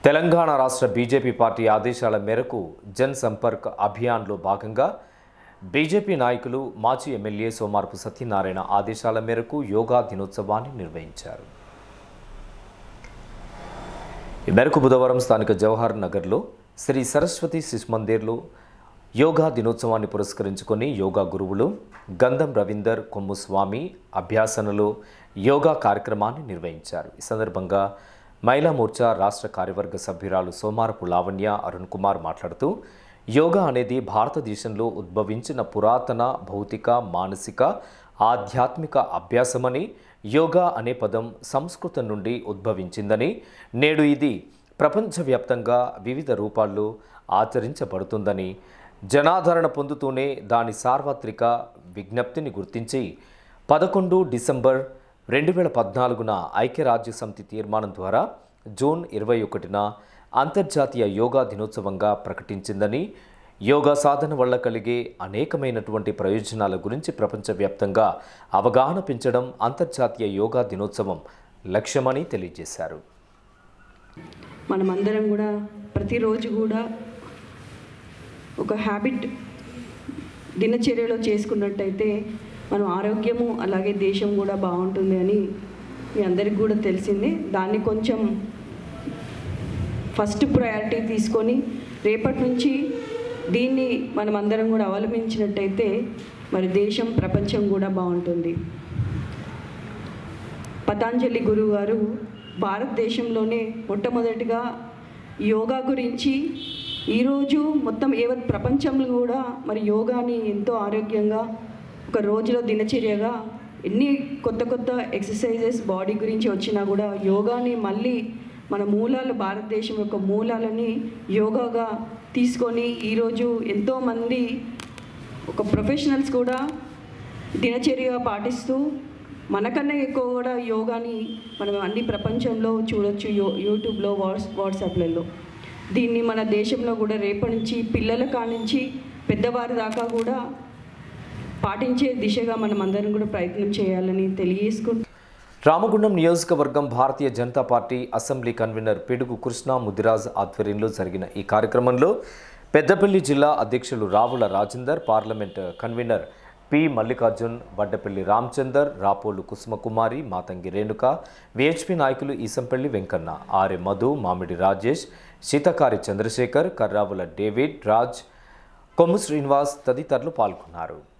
తెలంగాణ రాష్ట్ర BJP party ఆదేశాల మేరకు జన్ సంపర్క్ అభియాన్లో భాగంగా బీజేపీ నాయకులు మాజీ ఎమ్మెల్యే సోమార్పు సత్యనారాయణ ఆదేశాల మేరకు యోగా దినోత్సవాన్ని నిర్వహించారు ఈ మేరకు బుధవారం స్థానిక జవహర్ నగర్లో శ్రీ సరస్వతి శిశు మందిర్లో యోగా దినోత్సవాన్ని పురస్కరించుకొని యోగా గురువులు గంధం రవీందర్ కొమ్ము స్వామి అభ్యాసనలో యోగా కార్యక్రమాన్ని నిర్వహించారు ఈ సందర్భంగా మహిళా మోర్చా రాష్ట్ర కార్యవర్గ సభ్యురాలు సోమారపు లావణ్య అరుణ్ కుమార్ మాట్లాడుతూ యోగా అనేది భారతదేశంలో ఉద్భవించిన పురాతన భౌతిక మానసిక ఆధ్యాత్మిక అభ్యాసమని యోగా అనే పదం సంస్కృతం నుండి ఉద్భవించిందని నేడు ఇది ప్రపంచవ్యాప్తంగా వివిధ రూపాల్లో ఆచరించబడుతుందని జనాదరణ పొందుతూనే దాని సార్వత్రిక విజ్ఞప్తిని గుర్తించి పదకొండు డిసెంబర్ రెండు వేల పద్నాలుగున ఐక్యరాజ్య సమితి తీర్మానం ద్వారా జూన్ ఇరవై ఒకటిన అంతర్జాతీయ యోగా దినోత్సవంగా ప్రకటించిందని యోగా సాధన వల్ల కలిగే అనేకమైనటువంటి ప్రయోజనాల గురించి ప్రపంచవ్యాప్తంగా అవగాహన పెంచడం అంతర్జాతీయ యోగా దినోత్సవం లక్ష్యమని తెలియజేశారు మనమందరం కూడా ప్రతిరోజు కూడా ఒక హ్యాబిట్ దినచర్యలో చేసుకున్నట్టయితే మనం ఆరోగ్యము అలాగే దేశం కూడా బాగుంటుంది అని మీ అందరికి కూడా తెలిసిందే దాన్ని కొంచెం ఫస్ట్ ప్రయారిటీ తీసుకొని రేపటి నుంచి దీన్ని మనం అందరం కూడా అవలంబించినట్టయితే మరి దేశం ప్రపంచం కూడా బాగుంటుంది పతాంజలి గురువు గారు భారతదేశంలోనే మొట్టమొదటిగా యోగా గురించి ఈరోజు మొత్తం ఏవత్ ప్రపంచంలో కూడా మరి యోగాని ఎంతో ఆరోగ్యంగా ఒక రోజులో దినచర్యగా ఎన్ని కొత్త కొత్త ఎక్సర్సైజెస్ బాడీ గురించి వచ్చినా కూడా యోగాని మళ్ళీ మన మూలాలు భారతదేశం యొక్క మూలాలని యోగాగా తీసుకొని ఈరోజు ఎంతోమంది ఒక ప్రొఫెషనల్స్ కూడా దినచర్యగా పాటిస్తూ మనకన్నా ఎక్కువ కూడా యోగాని మనం అన్ని ప్రపంచంలో చూడొచ్చు యూ యూట్యూబ్లో వాట్స్ వాట్సాప్లలో దీన్ని మన దేశంలో కూడా రేపటి నుంచి పిల్లల కానించి పెద్దవారి దాకా కూడా పాటించే దిశగా మనం అందరం కూడా ప్రయత్నం చేయాలని తెలియజేసుకుంటూ రామగుండం నియోజకవర్గం Bharatiya Janata party assembly convener Pidugu Krishna Mudiraj ఆధ్వర్యంలో జరిగిన ఈ కార్యక్రమంలో పెద్దపల్లి జిల్లా అధ్యక్షులు Ravula Rajender parliament convener P Mallikarjun Vaddapalli Ramachander Rapolu Kusumakumari Matangi Renuka VHP నాయకులు ఈసంపల్లి వెంకన్న ఆర్ఎ మధు మామిడి రాజేష్ సీతకారి చంద్రశేఖర్ కర్రావుల డేవిడ్ రాజ్ కొమ్ము శ్రీనివాస్ తదితరులు పాల్గొన్నారు